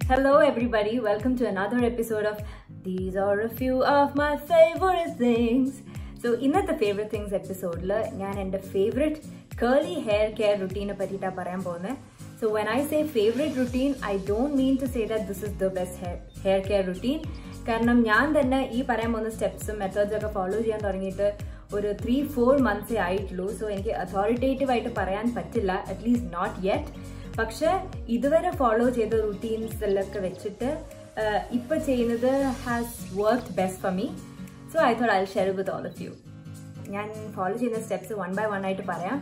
Hello, everybody. Welcome to another episode of These Are a Few of My Favorite Things. So ഇന്നത്തെ favourite things എപ്പിസോഡിൽ ഞാൻ എൻ്റെ favourite curly hair care റുട്ടീനെ പറ്റിയിട്ടാണ് പറയാൻ പോകുന്നത് so when I say favourite routine I don't mean to say that this is the best hair hair care routine കാരണം ഞാൻ തന്നെ ഈ പറയാൻ പോകുന്ന സ്റ്റെപ്സും മെത്തേഡ്സ് ഒക്കെ ഫോളോ ചെയ്യാൻ തുടങ്ങിയിട്ട് ഒരു ത്രീ ഫോർ മന്ത്സേ ആയിട്ടുള്ളൂ സോ എനിക്ക് അതോറിറ്റേറ്റീവ് ആയിട്ട് പറയാൻ പറ്റില്ല അറ്റ്ലീസ്റ്റ് നോട്ട് യെറ്റ് പക്ഷെ ഇതുവരെ ഫോളോ ചെയ്ത റുട്ടീൻസ് എല്ലൊക്കെ വെച്ചിട്ട് ഇപ്പൊ ചെയ്യുന്നത് has work best for me so I thought I share with all of you ഞാൻ ഫോളോ ചെയ്യുന്ന സ്റ്റെപ്സ് വൺ ബൈ വൺ ആയിട്ട് പറയാം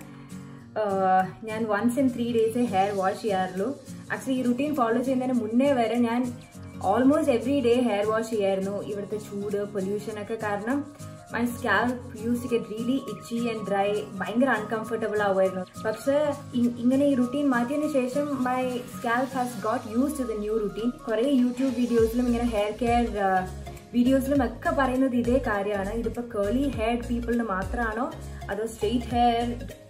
ഞാൻ once in three days hair wash ചെയ്യാറുള്ളൂ ആക്ച്വലി ഈ റുട്ടീൻ ഫോളോ ചെയ്യുന്നതിന് മുന്നേ വരെ ഞാൻ almost every day hair wash ചെയ്യായിരുന്നു ഇവിടുത്തെ ചൂട് പൊല്യൂഷൻ ഒക്കെ കാരണം my scalp use to get really itchy and dry ഭയങ്കര അൺകംഫർട്ടബിൾ ആവുമായിരുന്നു പക്ഷെ ഇങ്ങനെ ഈ റുട്ടീൻ മാറ്റിയതിന് ശേഷം my scalp has got use to the new routine കുറേ യൂട്യൂബ് വീഡിയോസിലും ഇങ്ങനെ ഹെയർ കെയർ വീഡിയോസിലും ഒക്കെ പറയുന്നത് ഇതേ കാര്യമാണ് ഇതിപ്പോൾ കേർലി ഹെയർ പീപ്പിളിന് മാത്രമാണോ അതോ സ്ട്രെയിറ്റ് ഹെയർ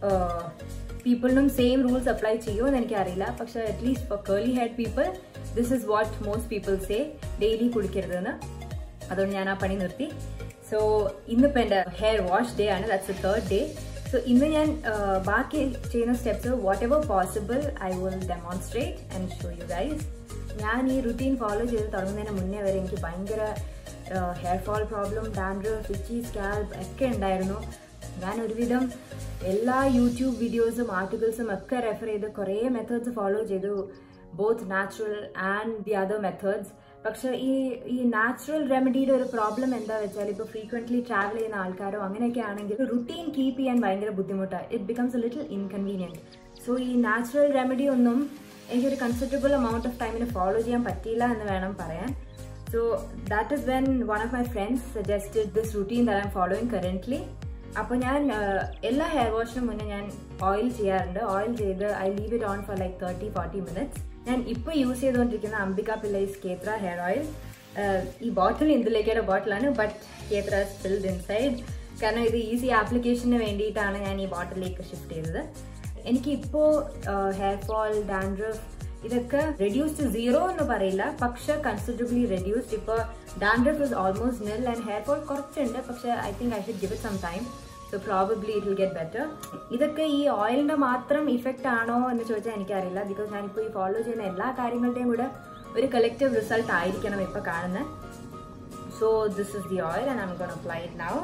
പീപ്പിളിനും സെയിം റൂൾസ് അപ്ലൈ ചെയ്യുമോ എന്ന് എനിക്കറിയില്ല പക്ഷെ at least for curly hair people this is what most people say daily കുളിക്കരുതെന്ന് അതുകൊണ്ട് ഞാൻ ആ പണി നിർത്തി സോ ഇന്നിപ്പോൾ എൻ്റെ ഹെയർ വാഷ് ഡേ ആണ് that's a third day so ഇന്ന് ഞാൻ ബാക്കി ചെയ്യുന്ന steps whatever possible I will demonstrate and show you guys ഞാൻ ഈ റുട്ടീൻ ഫോളോ ചെയ്ത് തുടങ്ങുന്നതിന് മുന്നേ വരെ എനിക്ക് ഭയങ്കര hair fall problem dandruff itchy scalp ഒക്കെ ഉണ്ടായിരുന്നു ഞാൻ ഒരുവിധം എല്ലാ യൂട്യൂബ് വീഡിയോസും ആർട്ടിക്കിൾസും ഒക്കെ റെഫർ ചെയ്ത് കുറേ മെത്തേഡ്സ് ഫോളോ ചെയ്തു both natural and the other methods പക്ഷെ ഈ ഈ നാച്ചുറൽ റെമഡിയുടെ ഒരു പ്രോബ്ലം എന്താ വെച്ചാൽ ഇപ്പോൾ ഫ്രീക്വൻ്റ്ലി ട്രാവൽ ചെയ്യുന്ന ആൾക്കാരോ അങ്ങനെയൊക്കെ ആണെങ്കിൽ റുട്ടീൻ കീപ്പ് ചെയ്യാൻ ഭയങ്കര ബുദ്ധിമുട്ടാണ് it becomes a little inconvenient so ഈ നാച്ചുറൽ റെമഡി ഒന്നും എനിക്കൊരു കൺസിഡറബിൾ എമൗണ്ട് ഓഫ് ടൈമിന് ഫോളോ ചെയ്യാൻ പറ്റിയില്ല എന്ന് വേണം പറയാൻ so that is when one of my friends suggested this routine that I am following currently അപ്പോൾ ഞാൻ എല്ലാ ഹെയർ വാഷിനും മുന്നേ ഞാൻ ഓയിൽ ചെയ്യാറുണ്ട് ഓയിൽ ചെയ്ത് I leave it on for like thirty forty minutes ഞാൻ ഇപ്പോൾ യൂസ് ചെയ്തുകൊണ്ടിരിക്കുന്ന അംബിക പിള്ളൈസ് കേത്ര ഹെയർ ഓയിൽ ഈ ബോട്ടിൽ ഇന്ദുലേക്കയുടെ ബോട്ടിലാണ് ബട്ട് കേത്ര സ്പിൽഡ് ഇൻസൈഡ് കാരണം ഇത് ഈസി ആപ്ലിക്കേഷന് വേണ്ടിയിട്ടാണ് ഞാൻ ഈ ബോട്ടിലേക്ക് ഷിഫ്റ്റ് ചെയ്തത് എനിക്ക് ഇപ്പോൾ ഹെയർ ഫോൾ ഡാൻഡ്രഫ് ഇതൊക്കെ റെഡ്യൂസ് ടു സീറോ എന്ന് പറയില്ല പക്ഷെ കൺസിഡറബിളി റെഡ്യൂസ്ഡ് ഇപ്പോൾ dandruff is almost nil and hair fall കുറച്ചുണ്ട് പക്ഷെ I think I should give it some time so probably it will get better ഇതൊക്കെ ഈ ഓയിലിന്റെ മാത്രം ഇഫക്റ്റ് ആണോ എന്ന് ചോദിച്ചാൽ എനിക്കറിയില്ല ബിക്കോസ് ഞാനിപ്പോൾ ഈ ഫോളോ ചെയ്യുന്ന എല്ലാ കാര്യങ്ങളുടെയും കൂടെ ഒരു കളക്റ്റീവ് റിസൾട്ട് ആയിരിക്കണം ഇപ്പോൾ കാണുന്നത് so this is the oil and I'm gonna apply it now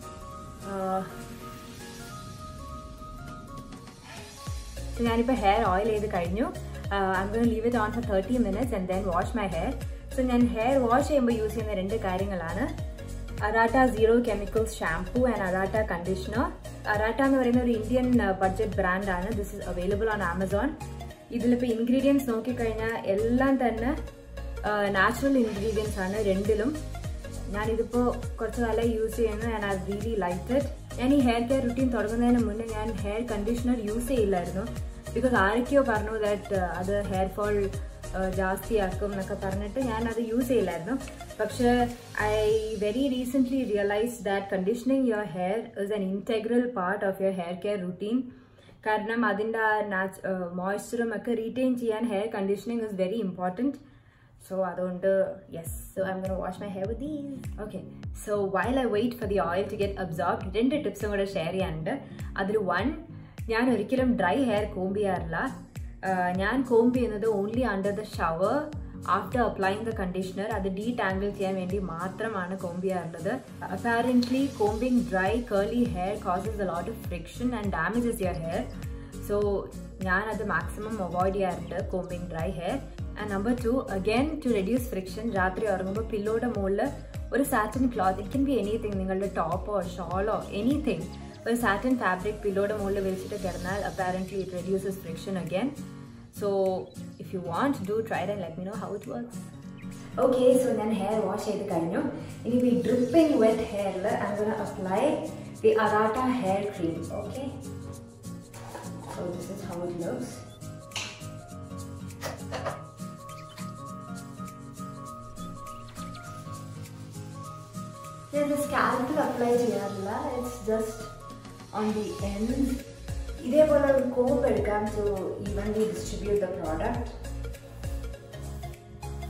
ഞാനിപ്പോൾ ഹെയർ ഓയിൽ ചെയ്ത് കഴിഞ്ഞു I am gonna leave it on for thirty minutes and then wash my hair so ഞാൻ ഹെയർ വാഷ് ചെയ്യുമ്പോൾ use ചെയ്യുന്ന രണ്ട് കാര്യങ്ങളാണ് Arata zero chemicals shampoo and Arata conditioner Arata എന്ന് പറയുന്ന ഒരു ഇന്ത്യൻ ബഡ്ജറ്റ് ബ്രാൻഡാണ് this is available on Amazon ഇതിലിപ്പോൾ ഇൻഗ്രീഡിയൻസ് നോക്കിക്കഴിഞ്ഞാൽ എല്ലാം തന്നെ നാച്ചുറൽ ഇൻഗ്രീഡിയൻസ് ആണ് രണ്ടിലും ഞാനിതിപ്പോൾ കുറച്ച് കാലം യൂസ് ചെയ്യുന്നു and I really like it ഞാൻ ഈ ഹെയർ കെയർ റുട്ടീൻ തുടങ്ങുന്നതിന് മുന്നേ ഞാൻ ഹെയർ കണ്ടീഷണർ യൂസ് ചെയ്യില്ലായിരുന്നു ബിക്കോസ് ആരൊക്കെയോ പറഞ്ഞു ദാറ്റ് അത് ഹെയർ ഫോൾ ജാസ്തിയാക്കും എന്നൊക്കെ പറഞ്ഞിട്ട് ഞാൻ അത് യൂസ് ചെയ്യില്ലായിരുന്നു പക്ഷേ I very recently realise that conditioning your hair is an integral part of your hair care routine കാരണം അതിൻ്റെ ആ നാച്ച് മോയ്സ്ചറും ഒക്കെ റീറ്റെയിൻ ചെയ്യാൻ hair conditioning is very important so അതുകൊണ്ട് yes so I am gonna wash my hair with these okay so while I wait for the oil to get absorb രണ്ട് ടിപ്സും കൂടെ ഷെയർ ചെയ്യാനുണ്ട് അതിൽ വൺ ഞാൻ ഒരിക്കലും ഡ്രൈ ഹെയർ കോംബ് ചെയ്യാറില്ല ഞാൻ കോംബ് ചെയ്യുന്നത് only under the shower after applying the conditioner അത് ഡീടാങ്കിൾ ചെയ്യാൻ വേണ്ടി മാത്രമാണ് കോംബ് ചെയ്യാറുള്ളത് apparently combing dry curly hair causes a lot of friction and damages your hair so ഞാനത് മാക്സിമം അവോയ്ഡ് ചെയ്യാറുണ്ട് combing dry hair and number two again to reduce friction രാത്രി ഉറങ്ങുമ്പോൾ പില്ലോയുടെ മുകളിൽ ഒരു satin cloth it can be anything നിങ്ങളുടെ ടോപ്പോ ഷോളോ എനിത്തിങ് ഒരു സാറ്റൻ ഫാബ്രിക് പില്ലോയുടെ മുകളിൽ വിരിച്ചിട്ട് കിടന്നാൽ apparently it reduces friction again so if you want do try and let me know how it works okay so ഞാൻ ഹെയർ വാഷ് ചെയ്ത് കഴിഞ്ഞു ഇനി ഈ ഡ്രിപ്പിംഗ് വെറ്റ് ഹെയറിൽ I gonna apply the Arata hair cream okay so this is how it looks ഞാൻ സ്കാൽപ്പിൽ apply ചെയ്യാറില്ല it's just on the end ഇതേപോലെ ഒരു കോപ്പ് എടുക്കാം to evenly distribute the product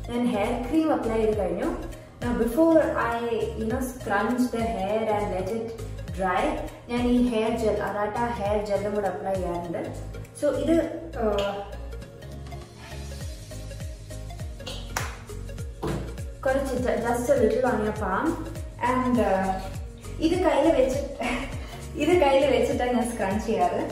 ഞാൻ ഹെയർ ക്രീം അപ്ലൈ ചെയ്ത് കഴിഞ്ഞു before I you know scrunch the hair and let it dry ഞാൻ ഈ ഹെയർ ജെൽ അറാട്ട ഹെയർ ജെല്ലും കൂടെ അപ്ലൈ ചെയ്യാറുണ്ട് സോ ഇത് കുറച്ച് just little on your palm and ഇത് കയ്യിൽ വെച്ചിട്ട് ഇത് കയ്യിൽ വെച്ചിട്ടാണ് ഞാൻ സ്ക്രഞ്ച് ചെയ്യാറ്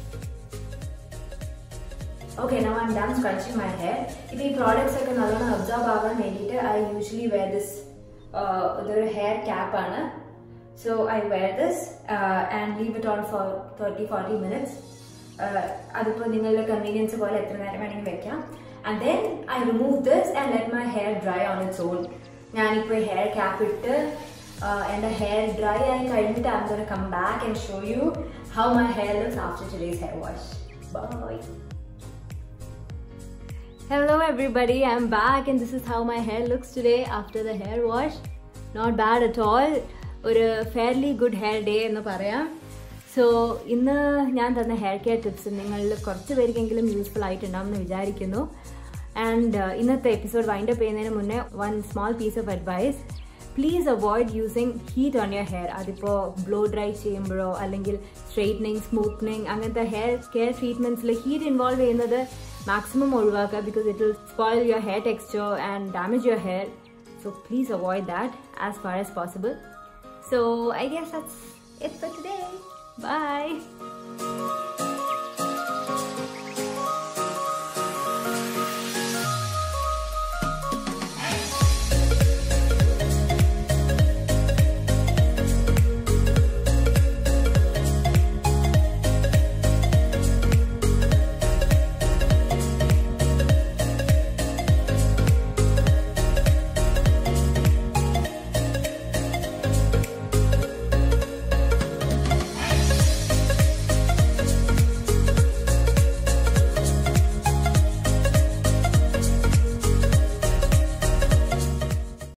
okay no I'm done scrunching my hair ഇത് ഈ പ്രോഡക്ട്സ് ഒക്കെ നല്ലോണം അബ്സോർബ് ആവാൻ വേണ്ടിയിട്ട് ഐ യൂഷ്വലി വെയർ ദിസ് ഇതൊരു ഹെയർ ക്യാപ്പ് ആണ് so I wear this and leave it on for thirty forty minutes അതിപ്പോൾ നിങ്ങളുടെ കൺവീനിയൻസ് പോലെ എത്ര നേരം വേണമെങ്കിൽ വെക്കാം and then I remove this and let my hair dry on its own ഞാനിപ്പോൾ ഹെയർ ക്യാപ്പ് ഇട്ട് എൻ്റെ ഹെയർ ഡ്രൈ ആയി കഴിഞ്ഞിട്ട് I gonna come back and show you how my hair looks after today's hair wash bye Hello everybody, I'm back and this is how my hair looks today after the hair wash. Not bad at all. ഒരു fairly good hair day എന്ന് പറയാം so ഇന്ന് ഞാൻ തന്ന hair care tips നിങ്ങളിൽ കുറച്ച് പേർക്കെങ്കിലും useful ആയിട്ടുണ്ടാവും എന്ന് വിചാരിക്കുന്നു ആൻഡ് ഇന്നത്തെ എപ്പിസോഡ് വൈൻഡപ്പ് ചെയ്യുന്നതിന് മുന്നേ one small piece of advice please avoid using heat on your hair അതിപ്പോൾ ബ്ലോ ഡ്രൈ ചെയ്യുമ്പോഴോ അല്ലെങ്കിൽ സ്ട്രെയിറ്റനിങ് സ്മൂത്തനിങ് അങ്ങനത്തെ ഹെയർ കെയർ ട്രീറ്റ്മെൻറ്റ്സിൽ ഹീറ്റ് ഇൻവോൾവ് ചെയ്യുന്നത് മാക്സിമം ഒഴിവാക്കുക because it will spoil your hair texture and damage your hair so please avoid that as far as possible so I guess that's it for today by